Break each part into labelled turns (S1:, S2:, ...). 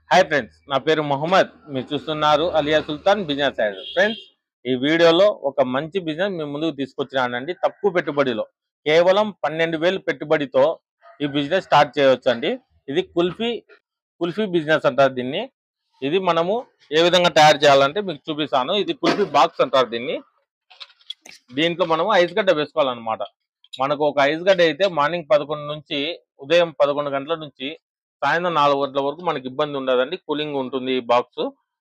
S1: hi friends నా పేరు మొహమ్మద్ మీరు చూస్తున్నారు Aliya Sultan business idea friends ఈ వీడియోలో ఒక మంచి బిజినెస్ మీ ముందుకు తీసుకొచ్చినానండి తక్కువ పెట్టుబడిలో కేవలం పన్నెండు వేలు పెట్టుబడితో ఈ బిజినెస్ స్టార్ట్ చేయవచ్చు అండి ఇది కుల్ఫీ కుల్ఫీ బిజినెస్ అంటారు దీన్ని ఇది మనము ఏ విధంగా తయారు చేయాలంటే మీకు చూపిస్తాను ఇది కుల్ఫీ బాక్స్ అంటారు దీన్ని దీంట్లో మనము ఐస్ గడ్డ వేసుకోవాలన్నమాట మనకు ఒక ఐస్ గడ్డ అయితే మార్నింగ్ పదకొండు నుంచి ఉదయం పదకొండు గంటల నుంచి సాయంత్రం నాలుగు గంటల వరకు మనకి ఇబ్బంది ఉండదండి కూలింగ్ ఉంటుంది ఈ బాక్స్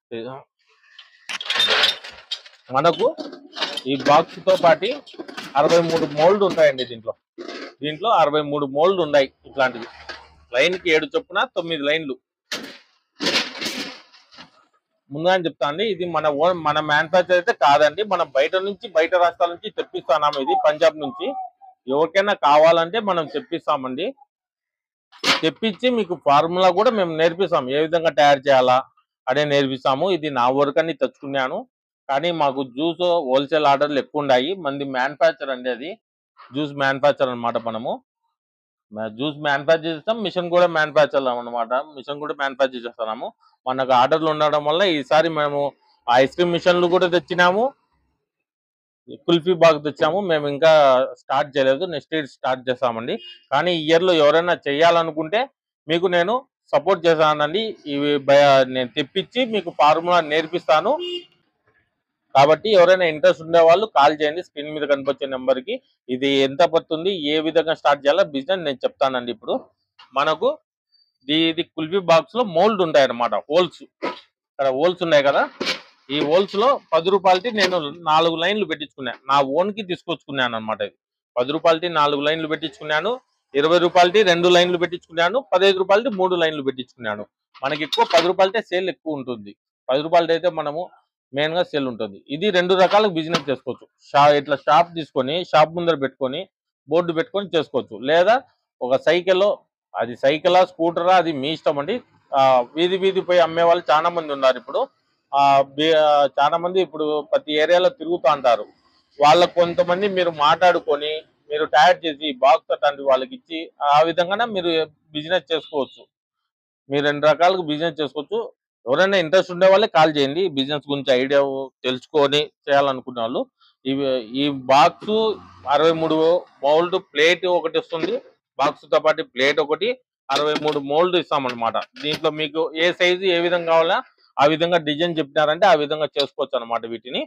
S1: మనకు ఈ బాక్స్ తో పాటి అరవై మూడు మోల్డ్ ఉంటాయండి దీంట్లో దీంట్లో అరవై మూడు మోల్డ్ ఉన్నాయి ఇట్లాంటివి లైన్ కి ఏడు చొప్పున తొమ్మిది లైన్లు ముందుగా చెప్తా అండి ఇది మన ఓన్ మన మ్యానుఫ్యాక్చర్ అయితే కాదండి మనం బయట నుంచి బయట రాష్ట్రాల నుంచి తెప్పిస్తున్నాము ఇది పంజాబ్ నుంచి ఎవరికైనా కావాలంటే మనం తెప్పిస్తామండి తెప్పించి మీకు ఫార్ములా కూడా మేము నేర్పిస్తాం ఏ విధంగా తయారు చేయాలా అదే నేర్పిస్తాము ఇది నా వర్క్ అని తెచ్చుకున్నాను కానీ మాకు జ్యూస్ హోల్సేల్ ఆర్డర్లు ఎక్కువ ఉన్నాయి మంది మ్యానుఫ్యాక్చర్ అండి అది జ్యూస్ మ్యానుఫ్యాక్చర్ అన్నమాట మనము జ్యూస్ మ్యానుఫ్యాక్చర్ చేస్తాం మిషన్ కూడా మ్యానుఫ్యాక్చర్ అన్నమాట మిషన్ కూడా మ్యానుఫ్యాక్చర్ చేస్తున్నాము మనకు ఆర్డర్లు ఉండడం వల్ల ఈసారి మేము ఐస్ క్రీమ్ మిషన్లు కూడా తెచ్చినాము కుల్ఫీ బాగ్ తెచ్చాము మేము ఇంకా స్టార్ట్ చేయలేదు నెక్స్ట్ ఇయర్ స్టార్ట్ చేస్తామండి కానీ ఈ ఇయర్ లో ఎవరైనా చేయాలనుకుంటే మీకు నేను సపోర్ట్ చేస్తానండి ఇవి బయ- నేను తెప్పించి మీకు ఫార్ములా నేర్పిస్తాను కాబట్టి ఎవరైనా ఇంట్రెస్ట్ ఉండే వాళ్ళు కాల్ చేయండి స్క్రీన్ మీద కనిపించే నెంబర్ కి ఇది ఎంత పడుతుంది ఏ విధంగా స్టార్ట్ చేయాలో బిజినెస్ నేను చెప్తానండి ఇప్పుడు మనకు ఇది- ఇది కుల్ఫీ బాక్స్ లో మోల్డ్ ఉంటాయి అన్నమాట హోల్స్ ఇక్కడ హోల్స్ ఉన్నాయి కదా ఈ హోల్స్ లో పది రూపాయలకి నేను నాలుగు లైన్లు పెట్టించుకున్నాను నా ఓన్ కి తీసుకొచ్చుకున్నాను అనమాట ఇది పది రూపాయలకి నాలుగు లైన్లు పెట్టించుకున్నాను ఇరవై రూపాయలకి రెండు లైన్లు పెట్టించుకున్నాను పదహైదు రూపాయలకి మూడు లైన్లు పెట్టించుకున్నాను మనకి ఎక్కువ పది రూపాయలకే సేల్ ఎక్కువ ఉంటుంది పది రూపాయలకి అయితే మనము మెయిన్ గా సేల్ ఉంటుంది ఇది రెండు రకాల బిజినెస్ చేసుకోవచ్చు షా ఇట్లా షాప్ తీసుకొని షాప్ ముందర పెట్టుకొని బోర్డు పెట్టుకొని చేసుకోవచ్చు లేదా ఒక సైకిల్లో అది సైకిలా స్కూటరా అది మీ ఇష్టం అండి ఆ, వీధి వీధి పోయి అమ్మే వాళ్ళు చాలా మంది ఉన్నారు ఇప్పుడు ఆ బి- ఆ, చాలా మంది ఇప్పుడు ప్రతి ఏరియాలో తిరుగుతూ అంటారు వాళ్ళకు కొంతమంది మీరు మాట్లాడుకొని మీరు తయారు చేసి బాక్స్ అట్లాంటి వాళ్ళకి ఇచ్చి ఆ విధంగానే మీరు బిజినెస్ చేసుకోవచ్చు మీరు రెండు రకాలుగా బిజినెస్ చేసుకోవచ్చు ఎవరైనా ఇంట్రెస్ట్ ఉండే వాళ్ళే కాల్ చేయండి బిజినెస్ గురించి ఐడియా తెలుసుకొని చేయాలనుకునే వాళ్ళు ఇవి ఈ బాక్స్ అరవై మూడు మౌల్డ్ ప్లేట్ ఒకటి వస్తుంది బాక్స్ తో పాటు ప్లేట్ ఒకటి అరవై మూడు మోల్డ్ ఇస్తామన్నమాట దీంట్లో మీకు ఏ సైజు ఏ విధంగా కావాలా ఆ విధంగా డిజైన్ చెప్పినారంటే ఆ విధంగా చేసుకోవచ్చు అన్నమాట వీటిని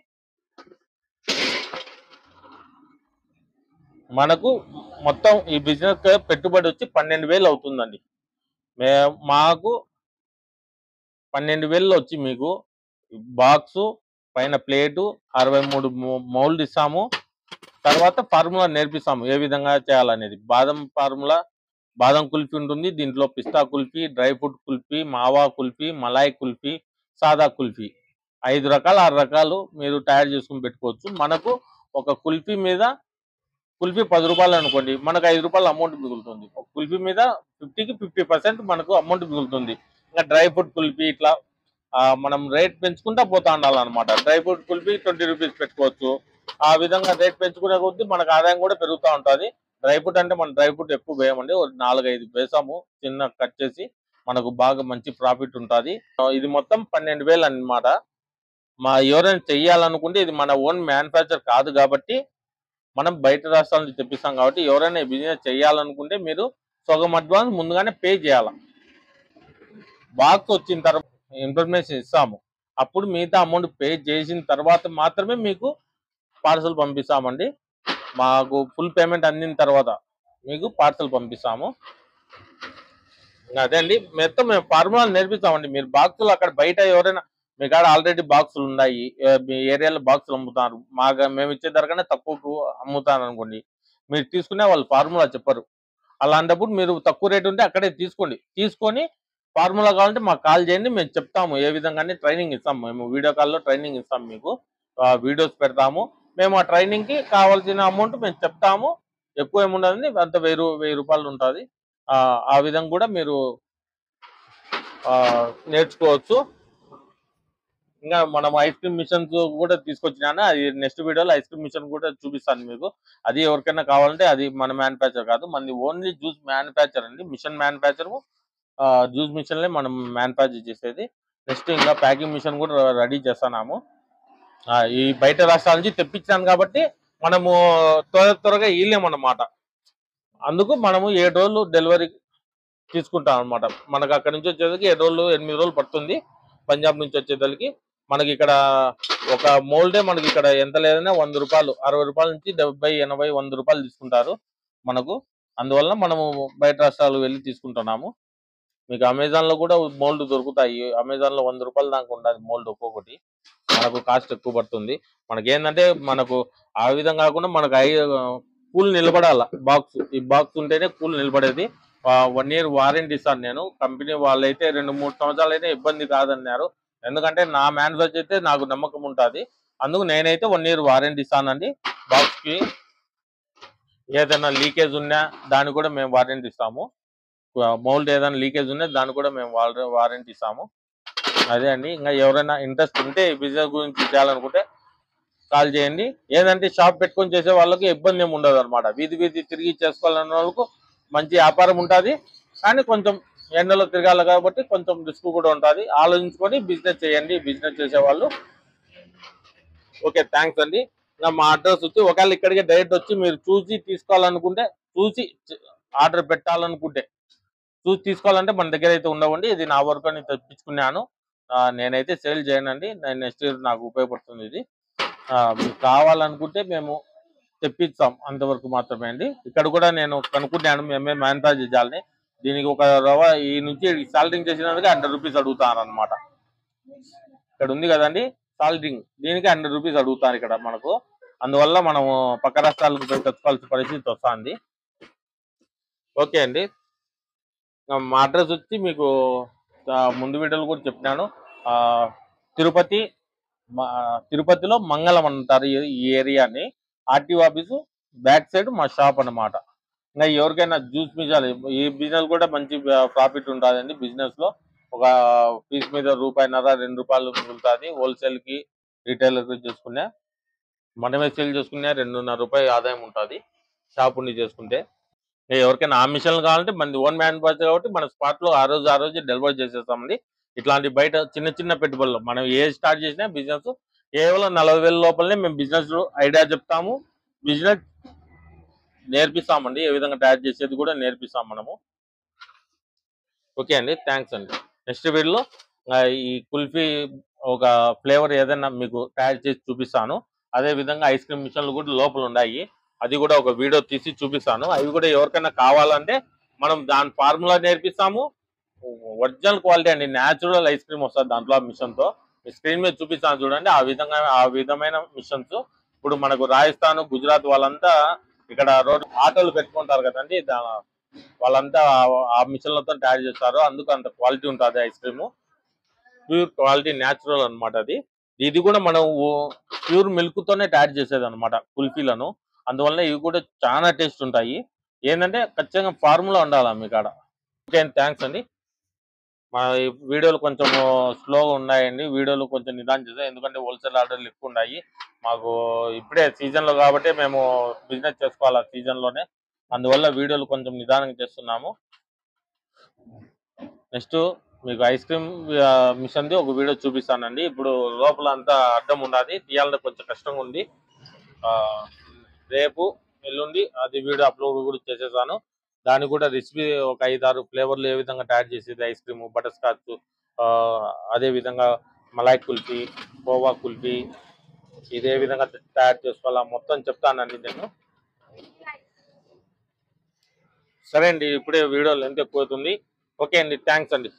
S1: మనకు మొత్తం ఈ బిజినెస్ పెట్టుబడి వచ్చి పన్నెండు వేలు అవుతుందండి మే మాకు పన్నెండు వేలు వచ్చి మీకు బాక్సు పైన ప్లేటు అరవై మూడు మౌల్డ్ ఇస్తాము తర్వాత ఫార్ములా నేర్పిస్తాము ఏ విధంగా చేయాలనేది బాదం ఫార్ములా బాదం కుల్ఫీ ఉంటుంది దీంట్లో పిస్తా కుల్ఫీ డ్రై ఫ్రూట్ కుల్ఫీ మావా కుల్ఫీ మలాయ్ కుల్ఫీ సాదా కుల్ఫీ ఐదు రకాలు ఆరు రకాలు మీరు తయారు చేసుకుని పెట్టుకోవచ్చు మనకు ఒక కుల్ఫీ మీద కుల్ఫీ పది రూపాయలు అనుకోండి మనకు ఐదు రూపాయలు అమౌంట్ మిగులుతుంది ఒక కుల్ఫీ మీద ఫిఫ్టీకి ఫిఫ్టీ పర్సెంట్ మనకు అమౌంట్ మిగులుతుంది ఇంకా డ్రై ఫ్రూట్ కుల్ఫీ ఇట్లా ఆ, మనం రేట్ పెంచుకుంటా పోతా ఉండాలన్నమాట dry fruit kulfi twenty rupees పెట్టుకోవచ్చు ఆ విధంగా రేట్ పెంచుకునే కొద్దీ మనకు ఆదాయం కూడా పెరుగుతూ ఉంటుంది డ్రై ఫ్రూట్ అంటే మనం డ్రై ఫ్రూట్ ఎక్కువ వేయమండి ఒక నాలుగైదు వేసాము చిన్న కట్ చేసి మనకు బాగా మంచి ప్రాఫిట్ ఉంటుంది ఇది మొత్తం పన్నెండు వేలు అన్నమాట మా ఎవరైనా చెయ్యాలనుకుంటే ఇది మన ఓన్ మ్యానుఫ్యాక్చర్ కాదు కాబట్టి మనం బయట రాష్ట్రాల నుంచి తెప్పిస్తాం కాబట్టి ఎవరైనా బిజినెస్ చేయాలనుకుంటే మీరు సగం అడ్వాన్స్ ముందుగానే పే చేయాలి బాక్స్ వచ్చిన తర్వాత ఇన్ఫర్మేషన్ ఇస్తాము అప్పుడు మిగతా అమౌంట్ పే చేసిన తర్వాత మాత్రమే మీకు పార్సల్ పంపిస్తామండి మాకు ఫుల్ పేమెంట్ అందిన తర్వాత మీకు పార్సల్ పంపిస్తాము ఇంకా అదే అండి మొత్తం మేము ఫార్ములాలు నేర్పిస్తామండి మీరు బాక్సులు అక్కడ బయట ఎవరైనా మీ కాడ ఆల్రెడీ బాక్సులు ఉన్నాయి ఏ, మీ ఏరియాలో బాక్సులు అమ్ముతారు మాకు మేము ఇచ్చే ధర కన్నా తక్కువకు అమ్ముతాను అనుకోండి మీరు తీసుకునే వాళ్ళు ఫార్ములా చెప్పరు అలాంటప్పుడు మీరు తక్కువ రేట్ ఉంటే అక్కడే తీసుకోండి తీసుకొని ఫార్ములా కావాలంటే మాకు కాల్ చేయండి మేము చెప్తాము ఏ విధంగానే ట్రైనింగ్ ఇస్తాము మేము వీడియో కాల్లో ట్రైనింగ్ ఇస్తాము మీకు వీడియోస్ పెడతాము మేము ఆ ట్రైనింగ్ కి కావాల్సిన అమౌంట్ మేము చెప్తాము ఎక్కువ ఏముండదండి అంత వెయ్యి రూ- వెయ్యి రూపాయలు ఉంటుంది ఆ విధంగా కూడా మీరు ఆ, నేర్చుకోవచ్చు ఇంకా మనం ఐస్ క్రీమ్ మిషన్స్ కూడా తీసుకొచ్చినాను అది నెక్స్ట్ వీడియోలో ఐస్ క్రీమ్ మిషన్ కూడా చూపిస్తాను మీకు అది ఎవరికైనా కావాలంటే అది మన మ్యానుఫ్యాక్చర్ కాదు మనది ఓన్లీ జ్యూస్ మ్యానుఫ్యాక్చర్ అండి మిషన్ మ్యానుఫ్యాక్చర్ జ్యూస్ మిషన్లే మనం మ్యానుఫ్యాక్చర్ చేసేది నెక్స్ట్ ఇంకా ప్యాకింగ్ మిషన్ కూడా రెడీ చేస్తున్నాము ఆ, ఈ బయట రాష్ట్రాల నుంచి తెప్పించాను కాబట్టి మనము త్వర త్వరగా ఇయ్యలేమన్నమాట అందుకు మనము ఏడు రోజులు డెలివరీ తీసుకుంటాం అనమాట మనకు అక్కడ నుంచి వచ్చేసరికి ఏడు రోజులు ఎనిమిది రోజులు పడుతుంది పంజాబ్ నుంచి వచ్చేసరికి మనకి ఇక్కడ ఒక మోల్డే మనకి ఇక్కడ ఎంత లేదన్నా వంద రూపాయలు అరవై రూపాయల నుంచి డెబ్బై ఎనభై వంద రూపాయలు తీసుకుంటారు మనకు అందువల్ల మనము బయట రాష్ట్రాలు వెళ్ళి తీసుకుంటున్నాము మీకు అమెజాన్ లో కూడా మోల్డ్ దొరుకుతాయి అమెజాన్ లో వంద రూపాయల దాకా ఉండదు మోల్డ్ ఒక్కొక్కటి మనకు కాస్ట్ ఎక్కువ పడుతుంది మనకి ఏంటంటే మనకు ఆ విధంగా కాకుండా మనకు ఐ కూల్ నిలబడాల బాక్స్ ఈ బాక్స్ ఉంటేనే కూల్ నిలబడేది వన్ ఇయర్ వారంటీ ఇస్తాను నేను కంపెనీ వాళ్ళైతే రెండు మూడు సంవత్సరాలు అయితే ఇబ్బంది కాదన్నారు ఎందుకంటే నా మ్యానుఫ్యాక్చర్ అయితే నాకు నమ్మకం ఉంటుంది అందుకు నేనైతే వన్ ఇయర్ వారంటీ ఇస్తానండి బాక్స్ కి ఏదైనా లీకేజ్ ఉన్నా దాన్ని కూడా మేము వారంటీ ఇస్తాము మౌల్డ్ ఏదైనా లీకేజ్ ఉన్నా దాన్ని కూడా మేము వారంటీ ఇస్తాము అదే అండి ఇంకా ఎవరైనా ఇంట్రెస్ట్ ఉంటే ఈ బిజినెస్ గురించి చేయాలనుకుంటే కాల్ చేయండి ఏదంటే షాప్ పెట్టుకొని చేసే వాళ్ళకి ఇబ్బంది ఏమి ఉండదు అనమాట వీధి వీధి తిరిగి చేసుకోవాలన్న వాళ్ళకు మంచి వ్యాపారం ఉంటుంది కానీ కొంచెం ఎండలో తిరగాలి కాబట్టి కొంచెం రిస్క్ కూడా ఉంటుంది ఆలోచించుకొని బిజినెస్ చేయండి బిజినెస్ చేసే వాళ్ళు ఓకే థ్యాంక్స్ అండి ఇంకా మా అడ్రస్ వచ్చి ఒకవేళ ఇక్కడికి డైరెక్ట్ వచ్చి మీరు చూసి తీసుకోవాలనుకుంటే చూసి ఆర్డర్ పెట్టాలనుకుంటే చూసి తీసుకోవాలంటే మన దగ్గర అయితే ఉండవండి ఇది నా వరకు అని తెప్పించుకున్నాను ఆ, నేనైతే సేల్ చేయనండి నేను నెక్స్ట్ ఇయర్ నాకు ఉపయోగపడుతుంది ఇది ఆ, మీకు కావాలనుకుంటే మేము తెప్పిస్తాం అంతవరకు మాత్రమే అండి ఇక్కడ కూడా నేను కనుక్కున్నాను మేమే మ్యానుఫ్యాక్చర్ చేయాలని దీనికి ఒక రవ ఈ నుంచి సాల్టింగ్ చేసినందుకు హండ్రెడ్ రూపీస్ అడుగుతారు అనమాట ఇక్కడ ఉంది కదండి సాల్టింగ్ దీనికి హండ్రెడ్ రూపీస్ అడుగుతారు ఇక్కడ మనకు అందువల్ల మనము పక్క రాష్ట్రాలకు పోయి తెచ్చుకోవాల్సిన పరిస్థితి వస్తుంది ఓకే అండి ఆ, మా అడ్రస్ వచ్చి మీకు ఆ, ముందు వీడియోలో కూడా చెప్పినాను ఆ, తిరుపతి మా- తిరుపతిలో మంగళం అంటారు ఈ- ఈ ఏరియాని ఆర్టీఓ ఆఫీసు బ్యాక్ సైడ్ మా షాప్ అన్నమాట ఇంకా ఎవరికైనా జ్యూస్ మిజాలు ఈ బిజినెస్ కూడా మంచి ప్రాఫిట్ ఉంటుందండి బిజినెస్ లో ఒక పీస్ మీద రూపాయిన్నర రెండు రూపాయలు మిగులుతుంది హోల్సేల్ కి రీటైలర్ కి చేసుకునే మనమే సేల్ చేసుకునే రెండున్నర రూపాయలు ఆదాయం ఉంటుంది షాప్ ఉండి చేసుకుంటే ఇంకా ఎవరికైనా ఆ మిషన్లు కావాలంటే మన ఓన్ మ్యానుఫ్యాక్చర్ కాబట్టి మన స్పాట్ లో ఆ రోజు ఆ రోజు డెలివరీ చేసేస్తామండి ఇట్లాంటి బయట చిన్న చిన్న పెట్టుబడులు మనం ఏ స్టార్ట్ చేసినా బిజినెస్ కేవలం నలభై వేల లోపలనే మేము బిజినెస్ ఐడియా చెప్తాము బిజినెస్ నేర్పిస్తామండి ఏ విధంగా తయారు చేసేది కూడా నేర్పిస్తాం మనము ఓకే అండి థ్యాంక్స్ అండి నెక్స్ట్ వీడియోలో ఆ, ఈ కుల్ఫీ ఒక ఫ్లేవర్ ఏదైనా మీకు తయారు చేసి చూపిస్తాను అదే విధంగా ఐస్ క్రీమ్ మిషన్లు కూడా లోపల ఉన్నాయి అది కూడా ఒక వీడియో తీసి చూపిస్తాను అవి కూడా ఎవరికైనా కావాలంటే మనం దాని ఫార్ములా నేర్పిస్తాము ఒరిజినల్ క్వాలిటీ అండి న్యాచురల్ ఐస్ క్రీమ్ వస్తుంది దాంట్లో మిషన్ తో స్క్రీన్ మీద చూపిస్తాను చూడండి ఆ విధంగా ఆ విధమైన మిషన్స్ ఇప్పుడు మనకు రాజస్థాన్ గుజరాత్ వాళ్ళంతా ఇక్కడ రోడ్ ఆటోలు పెట్టుకుంటారు కదండి దా- వాళ్ళంతా ఆ- ఆ మిషన్లతో తయారు చేస్తారు అందుకు అంత క్వాలిటీ ఉంటుంది ice cream pure quality natural అన్నమాట అది ఇది కూడా మనం ప్యూర్ మిల్క్ తోనే తయారు చేసేది అనమాట కుల్ఫీలను అందువల్ల ఇవి కూడా చాలా టేస్ట్ ఉంటాయి ఏంటంటే ఖచ్చితంగా ఫార్ములా ఉండాలి మీ కాడ ఓకే థ్యాంక్స్ అండి మా ఈ వీడియోలు కొంచెం స్లోగా ఉన్నాయండి వీడియోలు కొంచెం నిదానం చేసాం ఎందుకంటే హోల్సేల్ ఆర్డర్లు ఎక్కువ ఉన్నాయి మాకు ఇప్పుడే సీజన్ లో కాబట్టి మేము బిజినెస్ చేసుకోవాలి సీజన్ లోనే అందువల్ల వీడియోలు కొంచెం నిదానంగా చేస్తున్నాము నెక్స్ట్ మీకు ఐస్ క్రీమ్ మిషన్ది ఒక వీడియో చూపిస్తానండి ఇప్పుడు లోపల అంతా అడ్డం ఉన్నది తీయాలంటే కొంచెం కష్టంగా ఉంది ఆ, రేపు ఎల్లుండి అది వీడియో అప్లోడ్ కూడా చేసేసాను దానికి కూడా రెసిపీ ఒక ఐదారు ఫ్లేవర్లు ఏ విధంగా తయారు చేసేది ఐస్ క్రీమ్ బటర్ స్కాచ్ అదే విధంగా మలాయ్ కుల్ఫీ కోవా కుల్ఫీ ఇదే విధంగా తయారు చేసుకోవాలా మొత్తం చెప్తానండి నేను సరే అండి ఇప్పుడే వీడియో లెంత్ ఎక్కువ అవుతుంది ఓకే అండి థ్యాంక్స్ అండి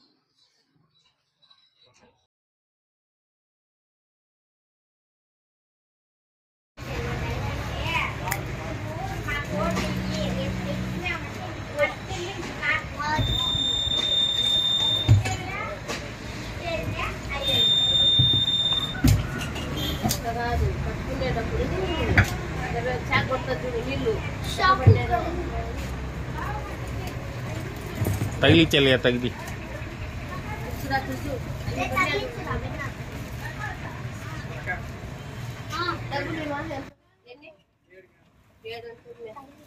S2: కాదు కట్టుకునేటప్పుడు చాకొడుతుంది చూడు నీళ్ళు
S1: తగిలించాలి తగిలి
S2: చూడా చూసు డబ్బులు ఎన్ని ఏడు అంటుంది